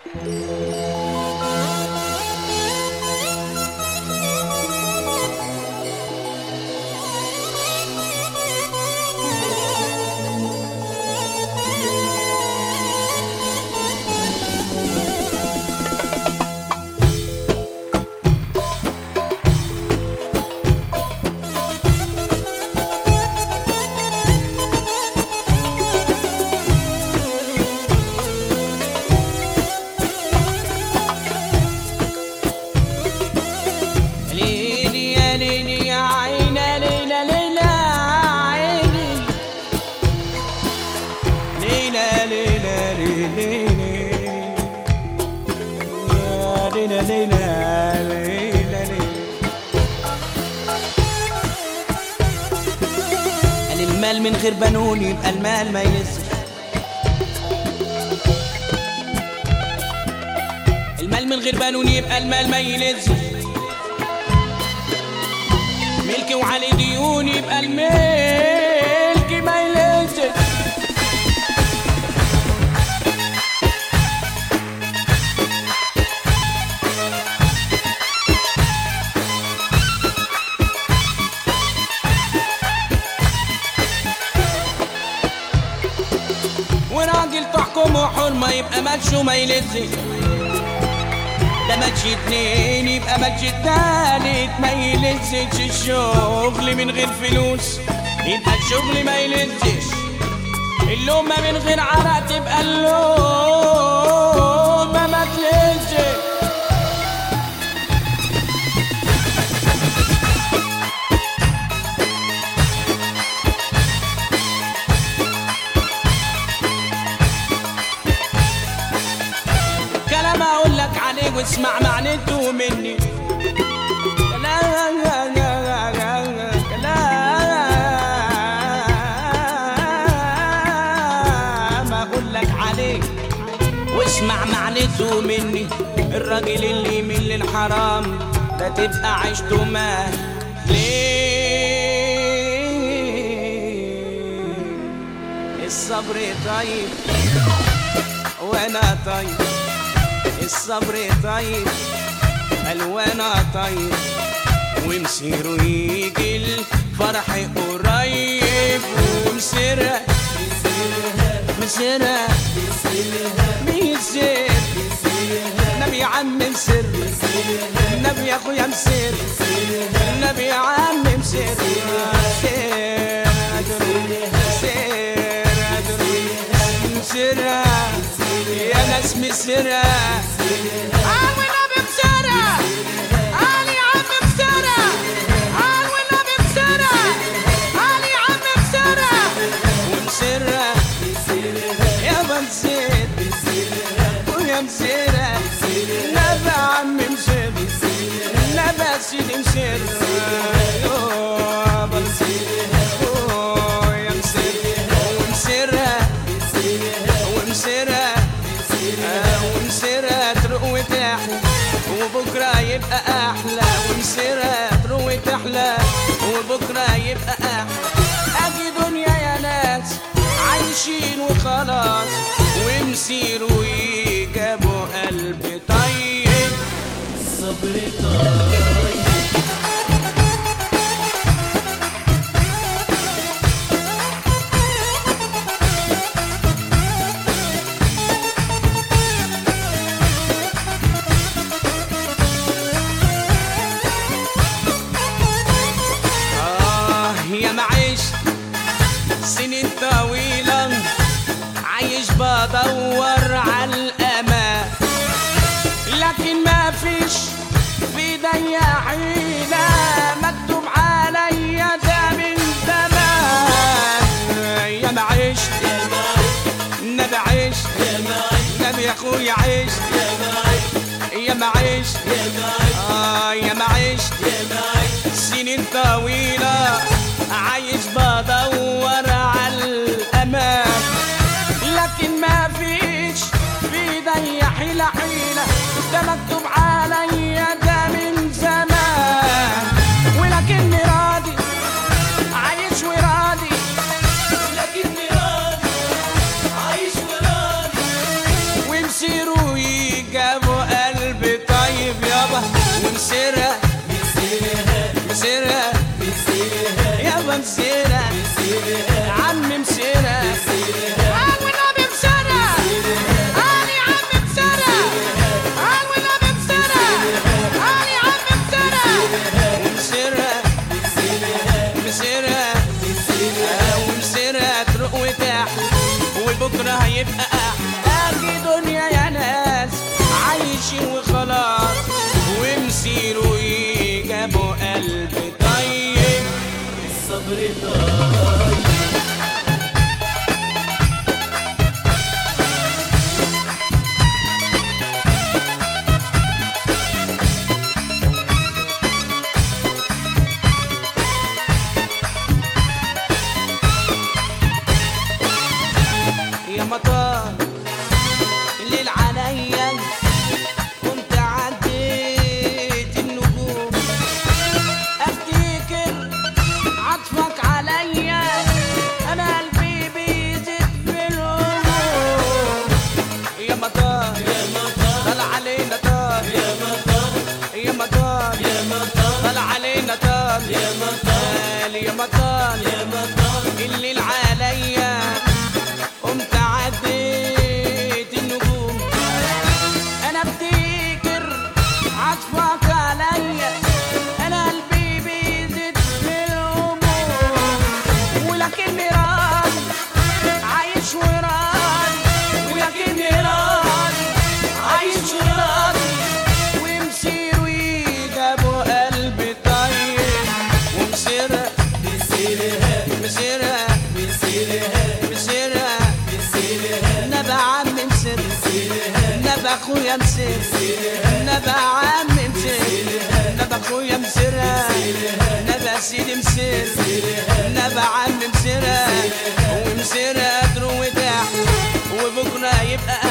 ليلي يا ليلي يا عينا ليلى ليلى عيني ليلى ليلى ليلى يا ليلى ليلى ليلى ليلى قال المال من غير بنون يبقى المال ما ينزل المال من غير بنون يبقى المال ما ينزل ملكي وعلي ديون يبقى الملك ما يلزق وراجل تحكمه حرمة يبقى مالشه ما يلزق ده ماتش اتنين يبقى ماتش التالت ما يلزش الشغل من غير فلوس يبقى الشغل ما يلزش اللومة من غير عرق تبقى اللومة ما تلزش كلام اقول لك عليه واسمع معنته مني كلام اقول لك عليه واسمع معنته مني الراجل اللي يميل للحرام ده تبقى عيشته ما ليه الصبر طيب وانا طيب الصبر طيب الوانا طيب ومسيره يجي الفرح قريب ومسيرها مسيرها ميسير نبي يا عم مسر نبي يا اخويا مسر نبي يا عم مسر مسر مسر يا ناس مسرة قال والنبي مسرة قال يا عم مسرة قال والنبي مسرة قال يا عم مسرة ومسرة يا بنسير ويا مسيرة نبى عم مسير نبى سيدي مسير يا بنسير يا مسير ومسيرة ومسيرة آه، ومسيرة تروق وتحلى وبكرة يبقى أحلى ومسيرة تروق وتحلى وبكرة يبقى أحلى أجي دنيا يا ناس عايشين وخلاص ومسيروا يجابوا قلب طيب صبر طيب آه يا معيش سنين طويلة عايش بدور على الأمان لكن ما فيش في ايديا حيلة مكتوب عليا ده من زمان يا معيش نبي عيش نبي يا اخويا عيش يا معيش آه يا معيش سنين طويلة عايش بدور على الأمان لكن ما فيش في ايدي حيلة حيلة ده مكتوب عليا ده من زمان ولكني راضي عايش وراضي لكني راضي عايش وراضي ومسيره مطر يا مطر قال يا مطر يا مطر الليل عليا قمت عديت النجوم انا افتكر عطفك عليا انا قلبي بيزيد في الهموم ولكني راضي عايش وراضي ولكني راضي عايش وراضي ومسير وجابوا قلبي طيب ومسيرها بسيرها مسيرها بسيرها مسيرها بسيرها نبع عم مسير نبع اخويا مسير نبع عم مسير نبع اخويا مسير نبع سيدي مسير نبع عم مسير ومسير قدر وداع وبكره يبقى